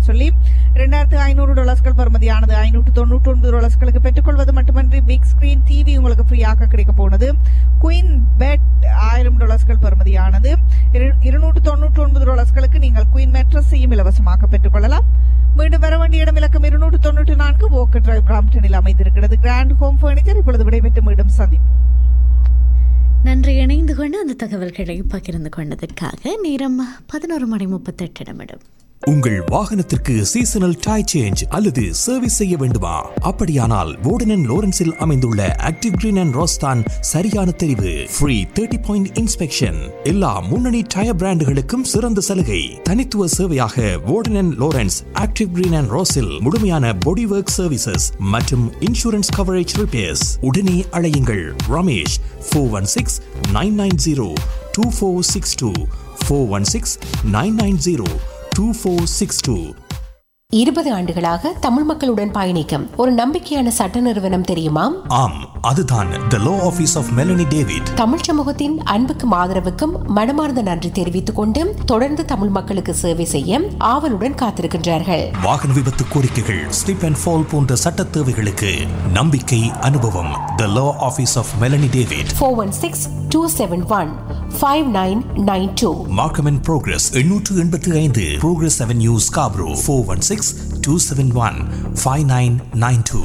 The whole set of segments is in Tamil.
சொல்லி இரண்டாயிரத்து ஐநூறு டாலர்ஸ்கள் பெறுமதியானது ஐநூற்று தொண்ணூற்றி ஒன்பது டாலர்ஸ்களுக்கு பெற்றுக்கொள்வது மட்டுமன்றி பிக் ஸ்கிரீன் டிவி உங்களுக்கு ஃப்ரீயாக கிடைக்க போனது குயின் பெட் ஆயிரம் டாலர்ஸ்கள் பெறுமதியானது இரு- இருநூற்று தொண்ணூற்றி ஒன்பது டாலர்ஸ்களுக்கு நீங்கள் குயின் மெட்ரஸையும் இலவசமாக பெற்றுக்கொள்ளலாம் மீண்டும் வர வேண்டிய இடம் இலக்கம் இருநூற்று தொண்ணூற்றி நான்கு ஓக்கர் டிரைவ் பிராம்டனில் அமைந்திருக்கிறது கிராண்ட் ஹோம் ஃபர்னிச்சர் இப்பொழுது விடைபெற்று மீண்டும் சந்திப்போம் நன்றி இணைந்து கொண்டு அந்த தகவல்களை பகிர்ந்து கொண்டதற்காக நேரம் பதினோரு மணி முப்பத்தெட்டு நிமிடம் உங்கள் வாகனத்திற்கு சீசனல் டை சேஞ்ச் அல்லது சர்வீஸ் செய்ய வேண்டுமா அப்படியானால் வோர்டன் லோரன்ஸில் அமைந்துள்ள ஆக்டிவ் கிரீன் அண்ட் ரோஸ்தான் சரியான தெரிவு ஃப்ரீ தேர்ட்டி பாயிண்ட் இன்ஸ்பெக்ஷன் எல்லா முன்னணி டயர் பிராண்டுகளுக்கும் சிறந்த சலுகை தனித்துவ சேவையாக Warden Lawrence Active Green and ரோஸில் முழுமையான பாடி ஒர்க் சர்வீசஸ் மற்றும் இன்சூரன்ஸ் கவரேஜ் ரிப்பேர்ஸ் உடனே அழையுங்கள் Ramesh four one six nine nine zero two four six two four one six nine nine zero two four six two இருபது ஆண்டுகளாக தமிழ் மக்களுடன் பயணிக்கும் ஒரு நம்பிக்கையான சட்ட நிறுவனம் தெரியுமா ஆம் அதுதான் the law office of Melanie David தமிழ் சமூகத்தின் அன்புக்கும் ஆதரவுக்கும் மனமார்ந்த நன்றி தெரிவித்துக் கொண்டு தொடர்ந்து தமிழ் மக்களுக்கு சேவை செய்ய ஆவலுடன் காத்திருக்கின்றார்கள் வாகன விபத்து கோரிக்கைகள் ஸ்லிப் அண்ட் ஃபால் போன்ற சட்ட தேவைகளுக்கு நம்பிக்கை அனுபவம் the law office of Melanie David four one six two seven one five nine nine two Markham and Progress எண்ணூற்று எண்பத்தி ஐந்து Progress Avenue Scarborough four one six two seven one five nine nine two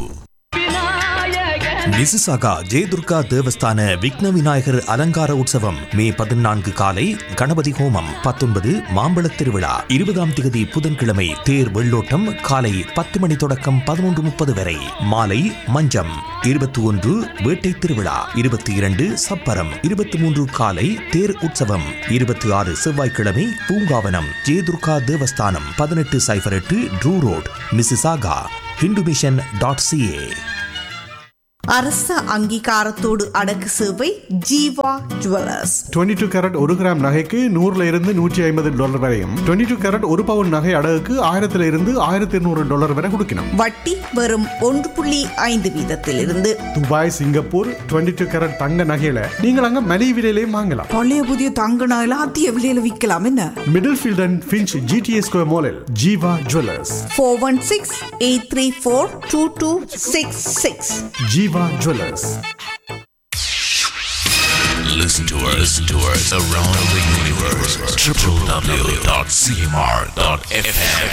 Mississauga Jayadurga தேவஸ்தான விக்ன விநாயகர் அலங்கார உற்சவம் மே பதினான்கு காலை கணபதி ஹோமம் பத்தொன்பது மாம்பழத் திருவிழா இருபதாம் திகதி புதன்கிழமை தேர் வெள்ளோட்டம் காலை பத்து மணி தொடக்கம் பதினொன்று முப்பது வரை மாலை மஞ்சம் இருபத்தி ஒன்று வேட்டை திருவிழா இருபத்தி இரண்டு சப்பரம் இருபத்தி மூன்று காலை தேர் உற்சவம் இருபத்தி ஆறு செவ்வாய்க்கிழமை பூங்காவனம் ஜெயதுர்கா தேவஸ்தானம் பதினெட்டு சைபர் எட்டு Drew road Mississauga Hindu mission dot CA அரச அங்கீகாரத்தோடு அடக்கு சேவை ஜீவா ஜுவல்லர்ஸ் 22 டூ கேரட் ஒரு கிராம் நகைக்கு நூறுல இருந்து நூற்றி ஐம்பது டாலர் வரையும் 22 டூ கேரட் ஒரு பவுன் நகை அடகுக்கு ஆயிரத்துல இருந்து ஆயிரத்தி இருநூறு டாலர் வரை கொடுக்கணும் வட்டி வெறும் ஒன்று புள்ளி ஐந்து வீதத்திலிருந்து துபாய் சிங்கப்பூர் 22 டூ கேரட் தங்க நகையில நீங்கள் அங்க மலிவு விலையிலையும் வாங்கலாம் பழைய புதிய தங்க நகையில அதிக விலையில விற்கலாம் என்ன Middlefield and Finch GTA square மாலில் Jeeva jewellers four one six eight three four two two six six Jeeva jewellers Listen to us, listen to us around the universe. www.cmr.fm.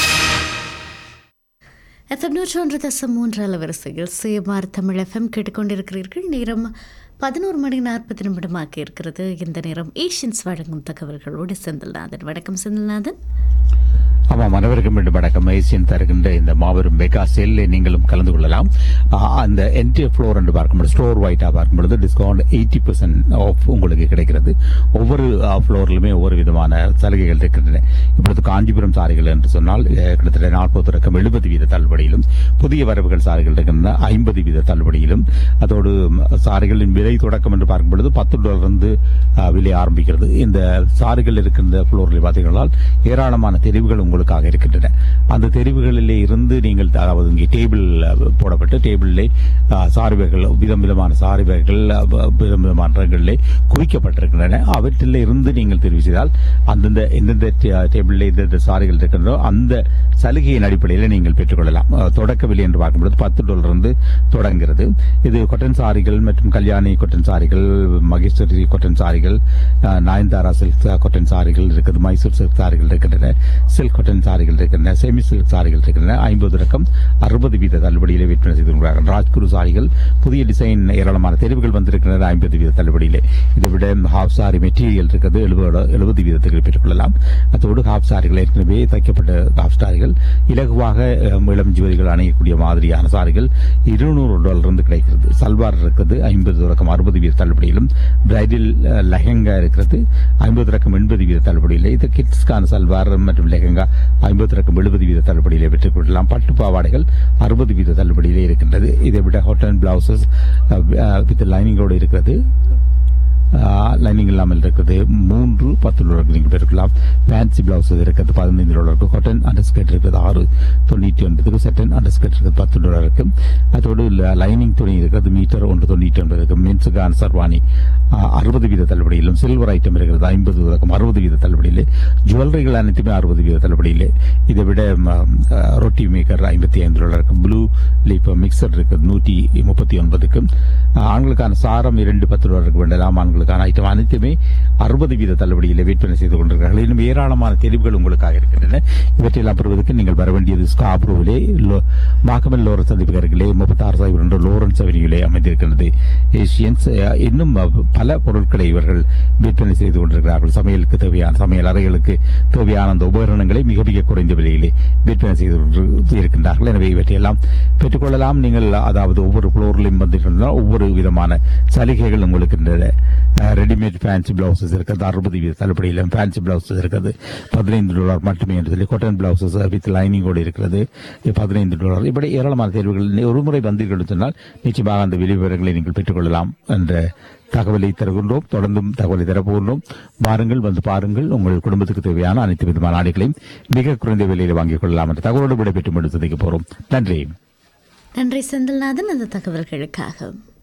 FM நூற்றி ஒன்று தசம் மூன்று அலவரிசையில் சேமார் தமிழ் எஃப்எம் கேட்டுக்கொண்டிருக்கிறீர்கள் நேரம் பதினோரு மணி நாற்பது நிமிடமாக இருக்கிறது இந்த நேரம் ஏஷியன்ஸ் வழங்கும் தகவல்களோடு செந்தில்நாதன் வணக்கம் செந்தில்நாதன் ஆமாம் அனைவருக்கும் மீண்டும் வணக்கம் ஏசியன் தருகின்ற இந்த மாபெரும் மெகா சேலில் நீங்களும் கலந்து கொள்ளலாம் ஆ, அந்த என்டி ஃப்ளோர் என்று பார்க்கும்போது ஸ்டோர் வைட்டாக பார்க்கும்பொழுது டிஸ்கவுண்ட் எயிட்டி பர்சன்ட் ஆஃப் உங்களுக்கு கிடைக்கிறது ஒவ்வொரு ஃப்ளோர்லையுமே ஒவ்வொரு விதமான சலுகைகள் இருக்கின்றன இப்பொழுது காஞ்சிபுரம் சாரிகள் என்று சொன்னால் அஹ், கிட்டத்தட்ட நாற்பது தொடக்கம் எழுபது வீத தள்ளுபடியிலும் புதிய வரவுகள் சாரிகள் இருக்கின்றன ஐம்பது வீத தள்ளுபடியிலும் அதோடு ம், சாரிகளின் விலை தொடக்கம் என்று பார்க்கும் பொழுது பத்து டாலர்லேருந்து விலை ஆரம்பிக்கிறது இந்த சாரிகள் இருக்கின்ற ஃப்ளோரில் பார்த்தீங்கன்னா ஏராளமான தெரிவுகள் உங்களுக்காக இருக்கின்றன அந்த தெரிவுகளிலே இருந்து நீங்கள் அதாவது இங்கே டேபிள் அஹ், போடப்பட்டு டேபிளிலே அஹ், சாரி வகைகள் விதம் விதமான சாரி வகைகள் அஹ், விதம் விதமான ரகங்களிலே குவிக்கப்பட்டிருக்கின்றன அவற்றில் இருந்து நீங்கள் தெரிவு செய்தால் அந்தந்த எந்தெந்த டே- டேபிளில் எந்தெந்த சாரிகள் இருக்கின்றதோ அந்த சலுகையின் அடிப்படையில் நீங்கள் பெற்றுக்கொள்ளலாம் அஹ், தொடக்க விலை என்று பார்க்கும்போது பத்து டாலர் இருந்து தொடங்குகிறது இது கொட்டன் சாரிகள் மற்றும் கல்யாணி கொட்டன் சாரிகள் மகேஸ்வரி கொட்டன் சாரிகள் அஹ், நயன்தாரா சில்க் கொட்டன் சாரிகள் இருக்குது மைசூர் சில்க் சாரிகள் இருக்கின்றன சில்க் கொட்டன் சாரிகள் இருக்கின்றன செமி சில்க் சாரிகள் இருக்கின்றன ஐம்பது ரகம் அறுபது வீத தள்ளுபடியிலே விற்பனை செய்து கொள்கிறார்கள் ராஜ்குரு சாரிகள் புதிய டிசைன் ஏராளமான தெரிவுகள் வந்திருக்கின்றன ஐம்பது வீத தள்ளுபடியிலே இதை விட ஹாஃப் சாரி மெட்டீரியல் இருக்கிறது எழுபது எழுபது வீதத்துக்கு பெற்றுக்கொள்ளலாம் அதோடு ஹாஃப் சாரிகள் ஏற்கனவே தைக்கப்பட்ட ஹாஃப் சாரிகள் இலகுவாக அஹ், இளம் ஜுவதிகள் அணியக்கூடிய மாதிரியான சாரிகள் இருநூறு டாலர் இருந்து கிடைக்கிறது சல்வார் இருக்குது ஐம்பது ரகம் அறுபது வீத தள்ளுபடியிலும் பிரைடல் லெஹங்கா இருக்கிறது ஐம்பது ரகம் எண்பது வீத தள்ளுபடியில் இது கிட்ஸ்க்கான சல்வார் மற்றும் லெஹங்கா ஐம்பது ரகம் எழுபது வீத தள்ளுபடியிலே பெற்றுக்கொள்ளலாம் பட்டு பாவாடைகள் அறுபது வீத தள்ளுபடியிலே இருக்கின்றது இதை விட ஹாட்டன் பிளவுசஸ் வித் லைனிங்கோடு இருக்கிறது லைனிங் இல்லாமல் இருக்கிறது மூன்று பத்து டாலருக்கு நீங்கள் பெற்றுக்கலாம் ஃபேன்சி பிளவுஸ் இருக்கிறது பதினைந்து டாலருக்கு காட்டன் அண்டர் ஸ்கர்ட் இருக்கிறது ஆறு தொண்ணூற்றி ஒன்பதுக்கு செட்டன் அண்டர் ஸ்கர்ட் இருக்கிறது பத்து டாலருக்கு அதோடு லைனிங் துணி இருக்கிறது மீட்டர் ஒன்று தொண்ணூற்றி ஒன்பதுக்கு மென்ஸுக்கான சர்வானி அறுபது வீத தள்ளுபடியிலும் சில்வர் ஐட்டம் இருக்கிறது ஐம்பது முதக்கம் அறுபது வீத தள்ளுபடியில் ஜுவல்லரிகள் அனைத்துமே அறுபது வீத தள்ளுபடியில் இதை விட ம, ஆ, ரொட்டி மேக்கர் ஐம்பத்தி ஐந்து டாலருக்கு ப்ளூ லீப் மிக்சர் இருக்குது நூற்றி முப்பத்தி ஒன்பதுக்கு ஆண்களுக்கான சாரம் இரண்டு பத்து டாலருக்கு வேண்டலாம் ஆண்களுக்கான ஐட்டம் அனைத்துமே அறுபது வீத தள்ளுபடியில் விற்பனை செய்து கொண்டிருக்கிறார்கள் இன்னும் ஏராளமான தெரிவுகள் உங்களுக்காக இருக்கின்றன இவற்றையெல்லாம் பெறுவதற்கு நீங்கள் வர வேண்டியது ஸ்காப்ரோவிலே லோ மாக்கமல் லோரன்ஸ் சந்திப்பு அருகிலே முப்பத்தாறு சைபர் என்ற லோரன்ஸ் அவென்யூவிலே அமைந்திருக்கிறது ஏசியன்ஸ் அஹ், இன்னும் அஹ், பல பொருட்களை இவர்கள் விற்பனை செய்து கொண்டிருக்கிறார்கள் சமையலுக்கு தேவையான சமையல் அறைகளுக்கு தேவையான அந்த உபகரணங்களை மிக மிக குறைந்த விலையிலே விற்பனை செய்து கொண்டு இருக்கின்றார்கள் எனவே இவற்றையெல்லாம் பெற்றுக்கொள்ளலாம் நீங்கள் அதாவது ஒவ்வொரு ஃப்ளோர்லையும் வந்துட்டு ஒவ்வொரு விதமான சலுகைகள் உங்களுக்கு இருந்தது ரெடிமேட் ஃபேன்சி பிளவுசஸ் இருக்கிறது அறுபது வீத தள்ளுபடியில் ஃபேன்சி பிளவுசஸ் இருக்கிறது பதினைந்து டாலர் மட்டுமே என்று சொல்லி காட்டன் பிளவுசஸ் வித் லைனிங்கோடு இருக்கிறது பதினைந்து டாலர் இப்படி ஏராளமான தேர்வுகள் ஒரு முறை வந்தீர்கள் என்று சொன்னால் நிச்சயமாக அந்த விளைவுகளை நீங்கள் பெற்றுக்கொள்ளலாம் என்ற தகவலை தருகின்றோம் தொடர்ந்தும் தகவலை தரப்போகின்றோம் வாருங்கள் வந்து பாருங்கள் உங்கள் குடும்பத்துக்கு தேவையான அனைத்து விதமான ஆடைகளையும் மிக குறைந்த விலையில் வாங்கிக் கொள்ளலாம் என்ற தகவலோடு விடைபெற்று முடித்து போகிறோம் நன்றி நன்றி செந்தில்நாதன் அந்த தகவல்களுக்காக